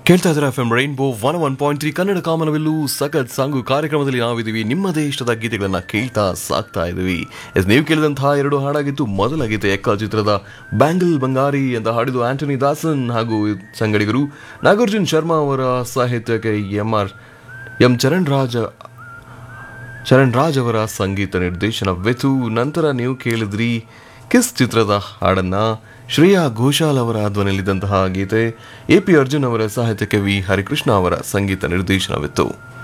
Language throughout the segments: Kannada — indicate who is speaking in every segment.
Speaker 1: ಕೇಳ್ತಾ ಇದ್ದಾರೆ F M rainbow one one point three Kannada ಕಾಮನವೆಲ್ಲೂ ಸಖತ್ ಸಾಂಗು ಕಾರ್ಯಕ್ರಮದಲ್ಲಿ ನಾವಿದ್ದೀವಿ ನಿಮ್ಮದೇ ಇಷ್ಟದ ಗೀತೆಗಳನ್ನ ಕೇಳ್ತಾ ಸಾಕ್ತಾ ಇದ್ದೀವಿ ಎಸ್ ನೀವು ಕೇಳಿದಂತಹ ಎರಡು ಹಾಡಾಗಿತ್ತು ಮೊದಲ ಗೀತೆ ಎಕ್ಕ ಚಿತ್ರದ ಬ್ಯಾಂಗಲ್ ಬಂಗಾರಿ ಅಂತ ಹಾಡಿದು ಆಂಟನಿ ದಾಸನ್ ಹಾಗೂ ಸಂಗಡಿಗರು ನಾಗಾರ್ಜುನ್ ಶರ್ಮಾ ಅವರ ಸಾಹಿತ್ಯಕ್ಕೆ M R M Charan Raj Charan Raj ಅವರ ಸಂಗೀತ ನಿರ್ದೇಶನವಿತ್ತು ನಂತರ ನೀವು ಕೇಳಿದ್ರಿ ಕಿಸ್ ಚಿತ್ರದ ಹಾಡನ್ನ ಶ್ರೇಯಾ ಘೋಷಾಲ್ ಅವರ ಧ್ವನಿಯಲ್ಲಿದ್ದಂತಹ ಗೀತೆ ಎ ಪಿ ಅರ್ಜುನ್ ಅವರ ಸಾಹಿತ್ಯಕ್ಕೆ ವಿ ಹರಿಕೃಷ್ಣ ಅವರ ಸಂಗೀತ ನಿರ್ದೇಶನವಿತ್ತು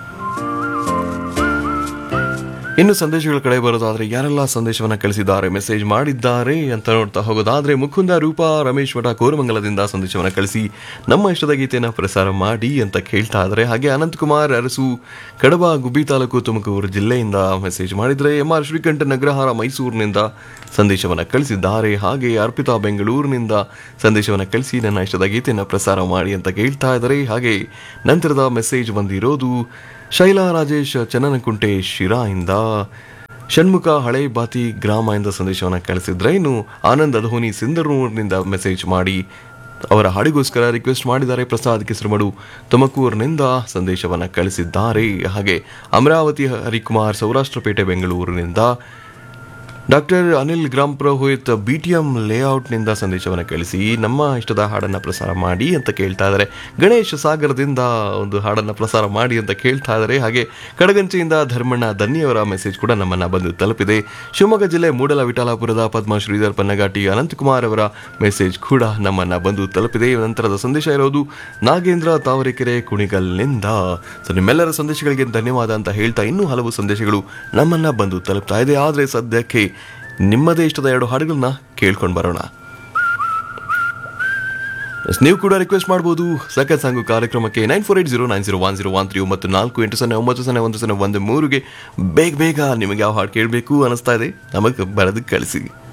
Speaker 1: ಇನ್ನು ಸಂದೇಶಗಳ ಕಡೆ ಬರೋದಾದ್ರೆ ಯಾರೆಲ್ಲ ಸಂದೇಶವನ್ನ ಕಳಿಸಿದ್ದಾರೆ ಮೆಸೇಜ್ ಮಾಡಿದ್ದಾರೆ ಅಂತ ನೋಡ್ತಾ ಹೋಗೋದಾದ್ರೆ ಮುಕುಂದ ರೂಪಾ ರಮೇಶ್ ಮಠ ಕೋರಮಂಗಲದಿಂದ ಸಂದೇಶವನ್ನ ಕಳಿಸಿ ನಮ್ಮ ಇಷ್ಟದ ಗೀತೆಯನ್ನ ಪ್ರಸಾರ ಮಾಡಿ ಅಂತ ಕೇಳ್ತಾ ಇದ್ದಾರೆ ಹಾಗೆ ಅನಂತ್ ಕುಮಾರ್ ಅರಸು ಕಡಬ ಗುಬ್ಬಿ ತಾಲೂಕು ತುಮಕೂರು ಜಿಲ್ಲೆಯಿಂದ ಮೆಸೇಜ್ ಮಾಡಿದ್ರೆ ಎಂ ಆರ್ ಶ್ರೀಕಂಠ ನಗ್ರಹಾರ ಮೈಸೂರಿನಿಂದ ಸಂದೇಶವನ್ನ ಕಳಿಸಿದ್ದಾರೆ ಹಾಗೆ ಅರ್ಪಿತಾ ಬೆಂಗಳೂರಿನಿಂದ ಸಂದೇಶವನ್ನ ಕಳಿಸಿ ನನ್ನ ಇಷ್ಟದ ಗೀತೆಯನ್ನ ಪ್ರಸಾರ ಮಾಡಿ ಅಂತ ಕೇಳ್ತಾ ಇದ್ದಾರೆ ಹಾಗೆ ನಂತರದ ಮೆಸೇಜ್ ಬಂದಿರೋದು ಶೈಲಾ ರಾಜೇಶ್ ಚನ್ನನಕುಂಟೆ ಶಿರಾಯಿಂದ ಷಣ್ಮುಖ ಹಳೆ ಬಾತಿ ಗ್ರಾಮ ಇಂದ ಸಂದೇಶವನ್ನು ಕಳಿಸಿದ್ರೆ ಇನ್ನು ಆನಂದ್ ಅಧೋನಿ ಸಿಂಧನೂರಿನಿಂದ ಮೆಸೇಜ್ ಮಾಡಿ ಅವರ ಹಾಡಿಗೋಸ್ಕರ ರಿಕ್ವೆಸ್ಟ್ ಮಾಡಿದ್ದಾರೆ ಪ್ರಸಾದ್ ಕಿಸ್ರಮಡು ತುಮಕೂರಿನಿಂದ ಸಂದೇಶವನ್ನು ಕಳಿಸಿದ್ದಾರೆ ಹಾಗೆ ಅಮರಾವತಿ ಹರಿಕುಮಾರ್ ಸೌರಾಷ್ಟ್ರಪೇಟೆ ಬೆಂಗಳೂರಿನಿಂದ ಡಾಕ್ಟರ್ ಅನಿಲ್ ಗ್ರಾಮ್ ಪುರೋಹಿತ್ ಬಿ ಟಿ ಎಂ ಲೇಔಟ್ನಿಂದ ಸಂದೇಶವನ್ನು ಕಳಿಸಿ ನಮ್ಮ ಇಷ್ಟದ ಹಾಡನ್ನು ಪ್ರಸಾರ ಮಾಡಿ ಅಂತ ಕೇಳ್ತಾ ಇದ್ದಾರೆ ಗಣೇಶ್ ಸಾಗರದಿಂದ ಒಂದು ಹಾಡನ್ನು ಪ್ರಸಾರ ಮಾಡಿ ಅಂತ ಕೇಳ್ತಾ ಇದ್ದಾರೆ ಹಾಗೆ ಕಡಗಂಚೆಯಿಂದ ಧರ್ಮಣ್ಣ ದನ್ನಿಯವರ ಮೆಸೇಜ್ ಕೂಡ ನಮ್ಮನ್ನ ಬಂದು ತಲುಪಿದೆ ಶಿವಮೊಗ್ಗ ಜಿಲ್ಲೆ ಮೂಡಲ ವಿಠಲಾಪುರದ ಪದ್ಮ ಶ್ರೀಧರ್ ಪನ್ನಗಾಟಿ ಅನಂತಕುಮಾರ್ ಅವರ ಮೆಸೇಜ್ ಕೂಡ ನಮ್ಮನ್ನ ಬಂದು ತಲುಪಿದೆ ನಂತರದ ಸಂದೇಶ ಇರೋದು ನಾಗೇಂದ್ರ ತಾವರೆಕೆರೆ ಕುಣಿಗಲ್ನಿಂದ ಸೊ ನಿಮ್ಮೆಲ್ಲರ ಸಂದೇಶಗಳಿಗೆ ಧನ್ಯವಾದ ಅಂತ ಹೇಳ್ತಾ ಇನ್ನೂ ಹಲವು ಸಂದೇಶಗಳು ನಮ್ಮನ್ನ ಬಂದು ತಲುಪ್ತಾ ಇದೆ ಆದರೆ ಸದ್ಯಕ್ಕೆ ನಿಮ್ಮದೇ ಇಷ್ಟದ ಎರಡು ಹಾಡುಗಳನ್ನ ಕೇಳ್ಕೊಂಡು ಬರೋಣ ಎಸ್, ನೀವು ಕೂಡ ರಿಕ್ವೆಸ್ಟ್ ಮಾಡ್ಬೋದು ಸಖತ್ ಸಾಂಗು ಕಾರ್ಯಕ್ರಮಕ್ಕೆ nine four eight zero nine zero one zero one three ಮತ್ತು ನಾಲ್ಕು ಎಂಟು ಸೊನ್ನೆ ಒಂಬತ್ತು ಸೊನ್ನೆ ಒಂದು ಸೊನ್ನೆ ಒಂದು ಮೂರುಗೆ ಬೇಗ ಬೇಗ ನಿಮಗೆ ಯಾವ ಹಾಡು ಕೇಳಬೇಕು ಅನಿಸ್ತಾ ಇದೆ ನಮಗೆ ಬರೋದಕ್ಕೆ ಕಳಿಸಿ